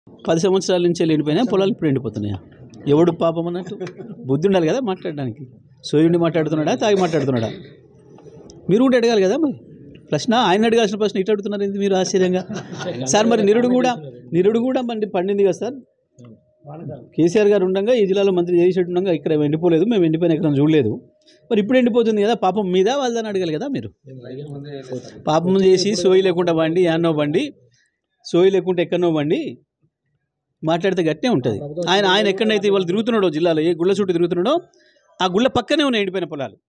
పది సంవత్సరాల నుంచి వెళ్ళి ఎండిపోయినాయి పొలాలు ఇప్పుడు ఎండిపోతున్నాయా ఎవడు పాపం అన్నట్టు బుద్ధి ఉండాలి కదా మాట్లాడడానికి సోయుండి మాట్లాడుతున్నాడా తాగి మాట్లాడుతున్నాడా మీరు కూడా అడగాలి కదా మరి ప్రశ్న ఆయన అడగాల్సిన ప్రశ్న ఇటు అడుగుతున్నారు ఏంది మీరు ఆశ్చర్యంగా సార్ మరి నిరుడు కూడా నిరుడు కూడా మండి పండింది కదా సార్ కేసీఆర్ గారు ఉండగా ఈ జిల్లాలో మంత్రి చేసేట్టు ఉండగా ఇక్కడ ఎండిపోలేదు మేము ఎండిపోయిన ఎక్కడ చూడలేదు మరి ఇప్పుడు ఎండిపోతుంది కదా పాపం మీద వాళ్ళని అడగాలి కదా మీరు పాపం చేసి సోయి లేకుండా బండి యాన్నో బండి సోయి లేకుండా ఎక్కడనో బండి మాట్లాడితే గట్టే ఉంటుంది ఆయన ఆయన ఎక్కడైతే ఇవాళ తిరుగుతున్నాడో జిల్లాలో ఏ గుళ్ళ చుట్టూ తిరుగుతున్నాడో ఆ గుళ్ళ పక్కనే ఉన్నాయి ఎండిపోయిన పొలాలు